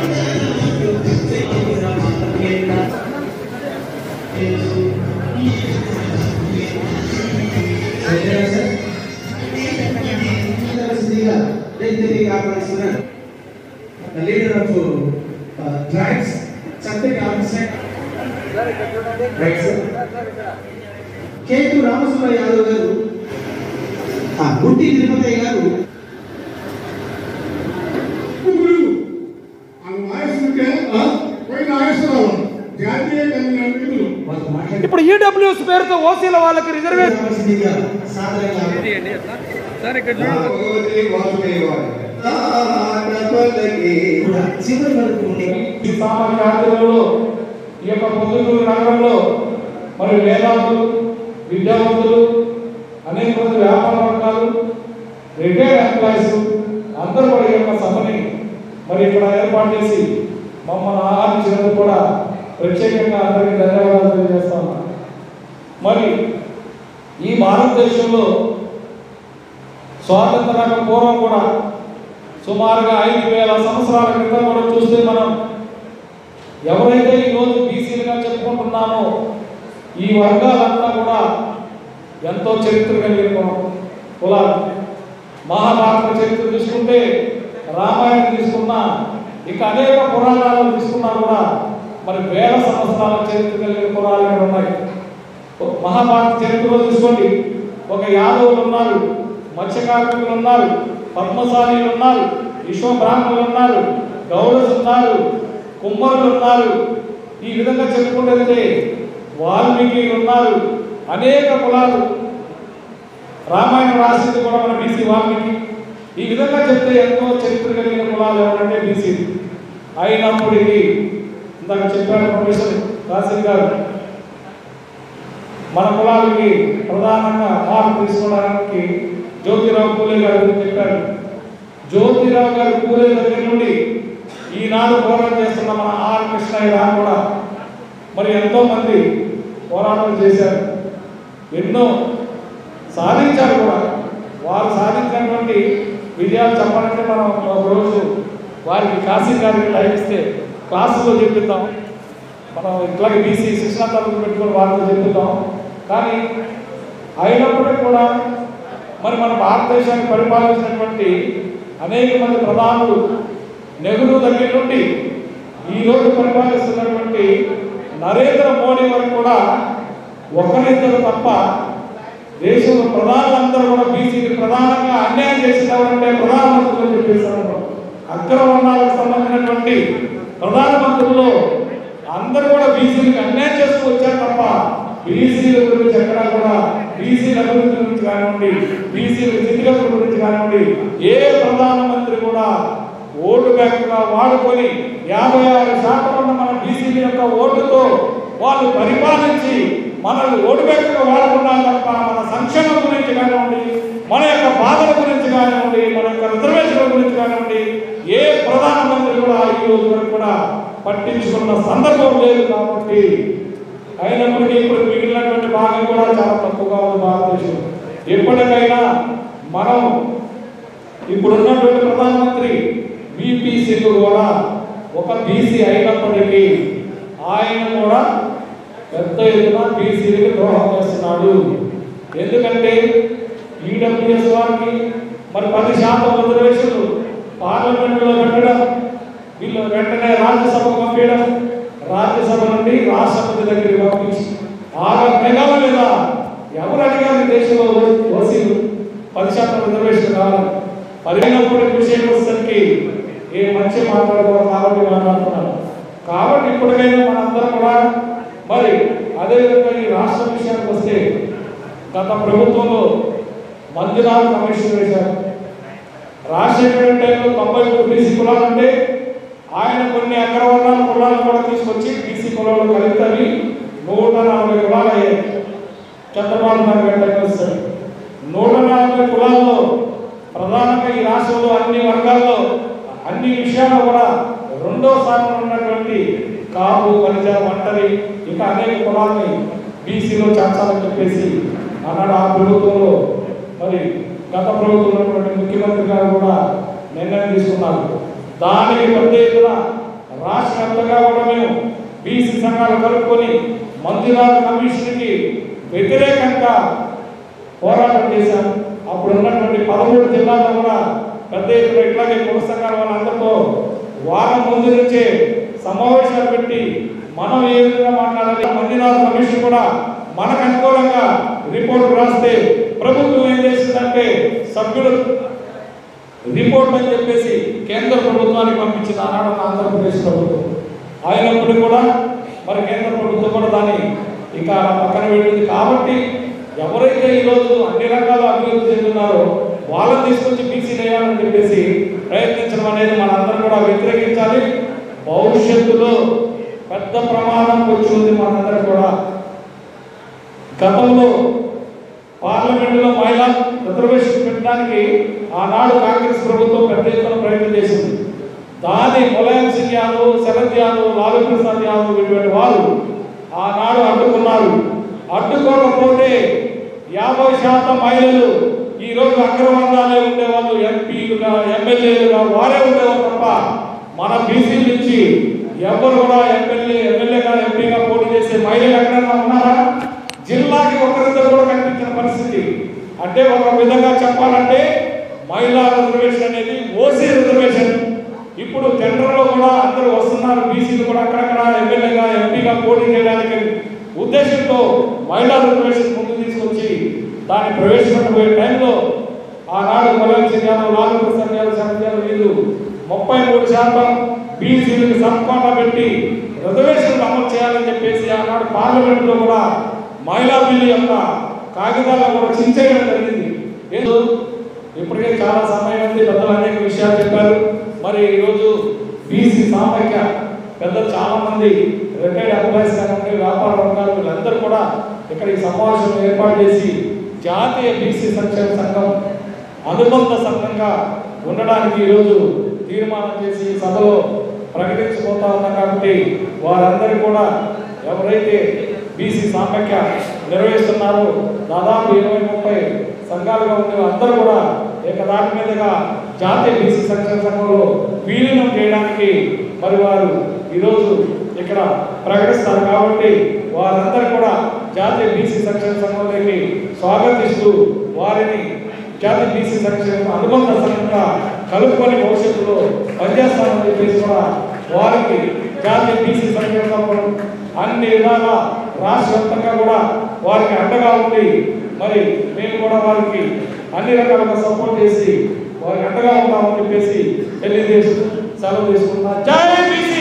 The leader of uh, tribes, Satyak Ramsay. Right, sir. Ketu రామసుబ్బ Yadav గారు ఆ, గుట్టి తిరుపతి గారు గురువు ఆ వాయిస్తుంటే పోయిన నాగేశ్వరరావు జాతీయ కన్వీనర్ మిత్రులు వాళ్ళతో మాట్లాడి ఇప్పుడు ఈడబ్ల్యూఎస్ పేరుతో ఓసీల వాళ్ళకి రిజర్వేషన్ రావాల్సిందిగా సాదరంగా భగవతి వాసుదేవాయ కూడా చివరి వరకు ఉండే ఈ సామాజిక ఆధ్వర్యంలో ఈ యొక్క పొద్దుటూరు నగరంలో మరి వేదాంతులు విద్యావంతులు అనేక మంది వ్యాపార వర్గాలు రిటైర్డ్ ఎంప్లాయీస్ అందరూ కూడా ఈ యొక్క సభని మరి ఇక్కడ ఏర్పాటు చేసి మమ్మల్ని ఆహ్వానించినందుకు కూడా ప్రత్యేకంగా అందరికీ ధన్యవాదాలు తెలియజేస్తా ఉన్నాను మరి ఈ భారతదేశంలో స్వాతంత్రానికి పూర్వం కూడా సుమారుగా ఐదు వేల సంవత్సరాల క్రితం కూడా చూస్తే మనం ఎవరైతే ఈరోజు బీసీలుగా చెప్పుకుంటున్నామో ఈ వర్గాలంతా కూడా ఎంతో చరిత్ర కలిగిన కులాలు మహాభారత చరిత్ర తీసుకుంటే రామాయణం తీసుకున్నా ఇక అనేక పురాణాలు తీసుకున్నా కూడా మరి వేల సంవత్సరాల చరిత్ర కలిగిన కులాలు ఇక్కడ ఉన్నాయి మహాభారత చరిత్రలో తీసుకోండి ఒక యాదవులు ఉన్నారు మత్స్యకార్మికులు ఉన్నారు పద్మశాలీలు ఉన్నారు విశ్వ బ్రాహ్మణులు ఉన్నారు గౌడస్ ఉన్నారు కుమ్మరులు ఉన్నారు ఈ విధంగా చెప్పుకుంటే వాల్మీకి ఉన్నారు అనేక కులాలు రామాయణం రాసింది కూడా మన బీసీ వాల్మీకి ఈ విధంగా చెప్తే ఎంతో చరిత్ర కలిగిన కులాలు ఎవరంటే బీసీ అయినప్పటికీ ఇందాక చెప్పారు ప్రొఫెసర్ కాసిం గారు మన కులాలకి ప్రధానంగా మార్పు తీసుకోవడానికి జ్యోతిరావు పూలే గారు గురించి చెప్పారు జ్యోతిరావు గారు పూలే దగ్గర నుండి ఈనాడు పోరాటం చేస్తున్న మన ఆర్ కృష్ణయ్య గారు కూడా మరి ఎంతో మంది పోరాటం చేశారు ఎన్నో సాధించారు కూడా వారు సాధించినటువంటి విజయాలు చెప్పాలంటే మనం ఒక రోజు వారికి కాశీ గారికి టైం ఇస్తే క్లాసులో చెప్పిద్దాం మనం ఇట్లాగే బీసీ శిక్షణ తరగతి పెట్టుకొని వారితో చెప్తాం కానీ అయినప్పటికీ కూడా మరి మన భారతదేశాన్ని పరిపాలించినటువంటి అనేక మంది ప్రధానులు నెహ్రూ దగ్గర నుండి ఈరోజు పరిపాలిస్తున్నటువంటి నరేంద్ర మోడీ వరకు కూడా ఒకరిద్దరు తప్ప దేశంలో ప్రధానులందరూ కూడా బీసీకి ప్రధానంగా అన్యాయం చేసినవారంటే ప్రధానమంత్రులు అని చెప్పేసారు అగ్రవర్ణాలకు సంబంధించినటువంటి ప్రధానమంత్రులు అందరూ కూడా బీసీలకు అన్యాయం చేస్తూ వచ్చారు తప్ప బీసీల గురించి ఎక్కడా కూడా బీసీల అభివృద్ధి గురించి కానివ్వండి బీసీల స్థితిగతుల గురించి కానివ్వండి ఏ ప్రధానమంత్రి కూడా ఓటు బ్యాంకుగా వాడుకొని యాభై ఆరు శాతం ఉన్న మన బీసీల యొక్క ఓటుతో వాళ్ళు పరిపాలించి మనల్ని ఓటు బ్యాంకుగా వాడుకున్నారు తప్ప మన సంక్షేమం గురించి కానివ్వండి మన యొక్క బాధల గురించి కానివ్వండి మన యొక్క రిజర్వేషన్ల గురించి కానివ్వండి ఏ ప్రధానమంత్రి కూడా ఈ రోజు వరకు కూడా పట్టించుకున్న సందర్భం లేదు కాబట్టి అయినప్పటికీ ఇప్పుడు మిగిలినటువంటి భాగం కూడా చాలా తక్కువగా ఉంది భారతదేశం ఎప్పటికైనా మనం ఇప్పుడు ఉన్నటువంటి ప్రధానమంత్రి బీపీ సింగ్ కూడా ఒక బీసీ అయినప్పటికీ ఆయన కూడా పెద్ద ఎత్తున బీసీలకు ద్రోహం చేస్తున్నాడు ఎందుకంటే ఈడబ్ల్యూఎస్ వారికి మరి పది శాతం రిజర్వేషన్లు పార్లమెంట్లో పెట్టడం వీళ్ళు వెంటనే రాజ్యసభకు పంపించడం రాజ్యసభ నుండి రాష్ట్రపతి దగ్గరికి పంపించి ఆరు నెలల మీద ఎవరు అడిగారు ఈ దేశంలో ఓసీలు పది శాతం రిజర్వేషన్ కావాలి పరిగినప్పుడు విషయం వచ్చేసరికి ఏ మంచి మాట్లాడుకోవాలి కాబట్టి మాట్లాడుతున్నారు కాబట్టి ఇప్పటికైనా మనందరం కూడా మరి అదేవిధంగా ఈ రాష్ట్ర విషయానికి వస్తే గత ప్రభుత్వంలో మంజునాథ్ కమిషన్ వేశారు రాజశేఖర టైంలో తొంభై మూడు బీసీ కులాలు ఉంటే ఆయన కొన్ని అగ్రవర్ణాల కులాలను కూడా తీసుకొచ్చి బీసీ కులాలు కలిపి నూట నలభై కులాలు అయ్యాయి చంద్రబాబు నాయుడు గారి టైంలో వస్తాడు నూట నలభై కులాల్లో ప్రధానంగా ఈ రాష్ట్రంలో అన్ని వర్గాల్లో అన్ని విషయాల్లో కూడా రెండో స్థానంలో ఉన్నటువంటి కాపు వనిజ ఒంటరి ఇంకా అనేక కులాలని బీసీలో చేర్చాలని చెప్పేసి ఆనాడు ఆ ప్రభుత్వంలో మరి గత ప్రభుత్వంలో ఉన్నటువంటి ముఖ్యమంత్రి గారు కూడా నిర్ణయం తీసుకున్నారు దానికి పెద్ద ఎత్తున రాష్ట్ర వ్యాప్తంగా కూడా మేము బీసీ సంఘాలు కలుపుకొని మంత్రిరాజు కమిషన్కి వ్యతిరేకంగా పోరాటం చేశాం అప్పుడు ఉన్నటువంటి పదమూడు జిల్లాల్లో కూడా పెద్ద ఎత్తున ఇట్లాగే కుల సంఘాల వాళ్ళందరితో వారం ముందు నుంచే సమావేశాలు పెట్టి మనం ఏ విధంగా మాట్లాడాలి మంజునాథ్ కమిషన్ కూడా మనకు అనుకూలంగా రిపోర్ట్ రాస్తే ప్రభుత్వం ఏం చేసిందంటే సభ్యులు రిపోర్ట్ అని చెప్పేసి కేంద్ర ప్రభుత్వానికి పంపించింది ఆనాడు మన ఆంధ్రప్రదేశ్ ప్రభుత్వం అయినప్పుడు కూడా మరి కేంద్ర ప్రభుత్వం కూడా దాన్ని ఇంకా అలా పక్కన పెట్టింది కాబట్టి ఎవరైతే ఈరోజు అన్ని రకాల అభివృద్ధి చెందుతున్నారో వాళ్ళని తీసుకొచ్చి బీసీ వేయాలని చెప్పేసి ప్రయత్నించడం అనేది మనందరం కూడా వ్యతిరేకించాలి భవిష్యత్తులో పెద్ద ప్రమాదం వచ్చి ఉంది మనందరం కూడా గతంలో పార్లమెంటులో మహిళా రిజర్వేషన్ పెట్టడానికి ఆనాడు కాంగ్రెస్ ప్రభుత్వం పెద్ద ఎత్తున ప్రయత్నం చేసింది దాని ములాయం సింగ్ యాదవ్ శరద్ యాదవ్ లాలూ ప్రసాద్ యాదవ్ ఇటువంటి వారు ఆనాడు అడ్డుకున్నారు అడ్డుకోకపోతే యాభై శాతం మహిళలు ఈ రోజు అగ్రవర్ణాలే ఉండేవాళ్ళు ఎంపీలుగా ఎమ్మెల్యేలుగా వారే ఉండేవారు తప్ప మన బీసీ నుంచి ఎవరు కూడా ఎమ్మెల్యే ఎమ్మెల్యేగా ఎంపీగా పోటీ చేసే మహిళలు ఎక్కడైనా ఉన్నారా జిల్లాకి ఒకరిద్దరు కూడా కనిపించిన పరిస్థితి అంటే ఒక విధంగా చెప్పాలంటే మహిళా రిజర్వేషన్ అనేది ఓసీ రిజర్వేషన్ ఇప్పుడు టెండర్లో కూడా అందరూ వస్తున్నారు బీసీలు కూడా అక్కడక్కడ ఎమ్మెల్యేగా ఎంపీగా పోటీ చేయడానికి ఉద్దేశంతో మహిళా రిజర్వేషన్ ముందు తీసుకొచ్చి దాన్ని ప్రవేశపెట్టబోయే టైంలో ఆనాడు కొలం సింగారు లాలు ప్రసాద్ గారు సంఖ్యలు వీళ్ళు ముప్పై మూడు శాతం బీసీలకు సబ్కోటా పెట్టి రిజర్వేషన్లు అమలు చేయాలని చెప్పేసి ఆనాడు పార్లమెంట్లో కూడా మహిళా బిల్లు యొక్క కాగితాలను కూడా చించేయడం జరిగింది ఏదో ఇప్పటికే చాలా సమయం ఉంది పెద్దలు అనేక విషయాలు చెప్పారు మరి ఈరోజు బీసీ సామాఖ్య పెద్దలు చాలా మంది రిటైర్డ్ ఎంప్లాయీస్ కానివ్వండి వ్యాపార రంగాలు వీళ్ళందరూ కూడా ఇక్కడ ఈ సమావేశం ఏర్పాటు చేసి జాతీయ బీసీ సంక్షేమ సంఘం అనుబంధ సంఘంగా ఉండడానికి ఈరోజు తీర్మానం చేసి ఈ సభలో ప్రకటించబోతా ఉన్నాం కాబట్టి వారందరూ కూడా ఎవరైతే బీసీ సామాఖ్య నిర్వహిస్తున్నారో దాదాపు ఇరవై ముప్పై సంఘాలుగా ఉండే అందరూ కూడా ఏకదాటి మీదుగా జాతీయ బీసీ సంక్షేమ సంఘంలో విలీనం చేయడానికి మరి వారు ఈరోజు ఇక్కడ ప్రకటిస్తారు కాబట్టి వారందరూ కూడా జాతీయ బీసీ సంక్షేమ సంఘంలోకి స్వాగతిస్తూ వారిని జాతీయ బీసీ సంక్షేమ అనుబంధ సంఘంగా కలుపుకొని భవిష్యత్తులో పనిచేస్తామని చెప్పేసి కూడా వారికి జాతీయ బీసీ సంక్షేమ సంఘం అన్ని విధాల రాష్ట్ర వ్యాప్తంగా కూడా వారికి అండగా ఉంది మరి మేము కూడా వారికి అన్ని రకాలుగా సపోర్ట్ చేసి వారికి అండగా ఉంటామని చెప్పేసి తెలియజేస్తూ సెలవు తీసుకుంటున్నా జై బీసీ